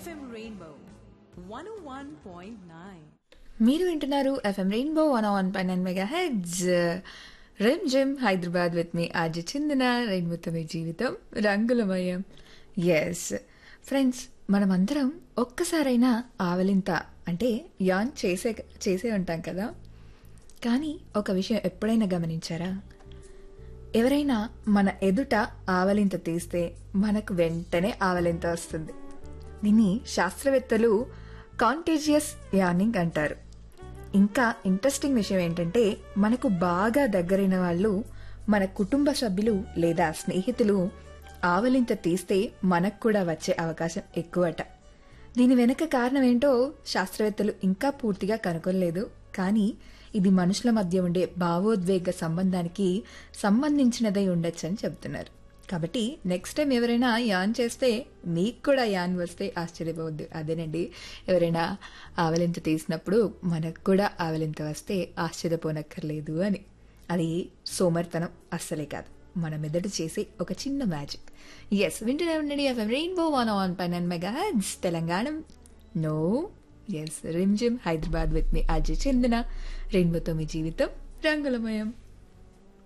FM Rainbow 101.9. మీరు వింటున్నారు FM rainbow one one పై నైన్ మెగా హెడ్స్ రెమ్ జిమ్ Hyderabad with me RJ Chandana రెయిన్బోతో మీ జీవితం రంగులమయం ఎస్ ఫ్రెండ్స్ మనమందరం ఒక్కసారైనా ఆవలింత అంటే యాన్ చేసే చేసే ఉంటాం కదా కానీ ఒక విషయం ఎప్పుడైనా గమనించారా ఎవరైనా మన ఎదుట ఆవలింత తీస్తే మనకు వెంటనే ఆవలింత వస్తుంది దీన్ని శాస్త్రవేత్తలు కాంటేజియస్ యార్నింగ్ అంటారు ఇంకా ఇంట్రెస్టింగ్ విషయం ఏంటంటే మనకు బాగా దగ్గరైన వాళ్ళు మన కుటుంబ సభ్యులు లేదా స్నేహితులు ఆవలింత తీస్తే మనకు కూడా వచ్చే అవకాశం ఎక్కువట దీని వెనక కారణం ఏంటో శాస్త్రవేత్తలు ఇంకా పూర్తిగా కనుగొనలేదు కానీ ఇది మనుషుల మధ్య ఉండే భావోద్వేగ సంబంధానికి సంబంధించినదై ఉండొచ్చని చెబుతున్నారు కాబట్టి నెక్స్ట్ టైం ఎవరైనా యాన్ చేస్తే మీకు కూడా యాన్ వస్తే ఆశ్చర్యపోవద్దు అదేనండి ఎవరైనా ఆవలింత తీసినప్పుడు మనకు కూడా ఆవలింత వస్తే ఆశ్చర్యపోనక్కర్లేదు అని అది సోమర్తనం అస్సలే కాదు మన మెదడు చేసే ఒక చిన్న మ్యాజిక్ ఎస్ వింటూనే ఉండండి ఎఫ్ఎం రెయిన్బో వన్ ఆన్ పైన మెగా తెలంగాణ నో ఎస్ రిమ్ జిమ్ Hyderabad with me RJ Chandana రెయిన్బోతో మీ జీవితం రంగులమయం